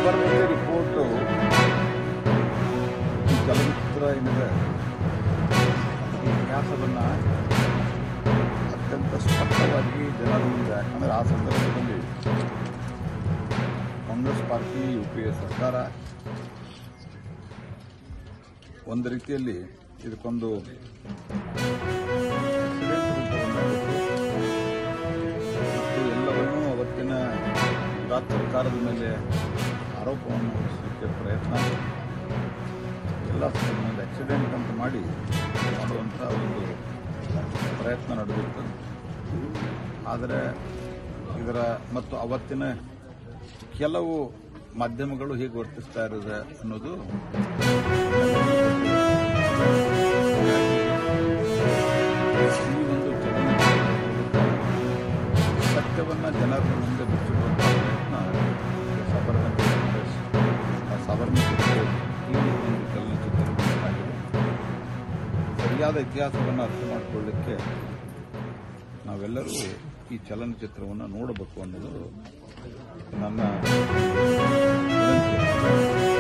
Sabarmati report ಈ ಚಲನಚಿತ್ರ ಏನಿದೆ ಈ ಇತಿಹಾಸವನ್ನು ಅತ್ಯಂತ ಸ್ಪಷ್ಟವಾಗಿ ಜನರ ಮುಂದೆ ಯಾಕಂದರೆ ಆ ಸಂದರ್ಭದಲ್ಲಿ Congress party U P A ಸರ್ಕಾರ ಒಂದು ರೀತಿಯಲ್ಲಿ ಇದಕ್ಕೊಂದು accident ರೂಪವನ್ನಾಗಿತ್ತು. ಮತ್ತು ಎಲ್ಲವನ್ನೂ ಅವತ್ತಿನ ಗುಜರಾತ್ ಸರ್ಕಾರದ ಮೇಲೆ ಆರೋಪವನ್ನು ಹೊರಿಸಲಿಕ್ಕೆ ಪ್ರಯತ್ನ ಎಲ್ಲ ಒಂದು ಆಕ್ಸಿಡೆಂಟ್ ಅಂತ ಮಾಡಿ ಮಾಡುವಂಥ ಒಂದು ಪ್ರಯತ್ನ ನಡೆದಿತ್ತು ಆದರೆ ಇದರ ಮತ್ತು ಅವತ್ತಿನ ಕೆಲವು ಮಾಧ್ಯಮಗಳು ಹೇಗೆ ವರ್ತಿಸ್ತಾ ಇರೋದು ಅನ್ನೋದು ಈ ಒಂದು ಚಲನಚಿತ್ರ ಸತ್ಯವನ್ನ ಜನರ ಮುಂದೆ ಬಿಚ್ಚಿಡುವಂಥ ಪ್ರಯತ್ನ ಸಬರ್ಮತಿ ಎಕ್ಸ್ಪ್ರೆಸ್ ಆ ಸಬರ್ಮತಿ ರಿಪೋರ್ಟ್ ಈ ಒಂದು ಚಲನಚಿತ್ರ ಆಗಿದೆ ಸರಿಯಾದ ಇತಿಹಾಸವನ್ನು ಅರ್ಥ ಮಾಡಿಕೊಳ್ಳಿಕ್ಕೆ ನಾವೆಲ್ಲರೂ ಈ ಚಲನಚಿತ್ರವನ್ನು ನೋಡಬೇಕು ಅನ್ನೋದು ನನ್ನ ವಿನಂತಿ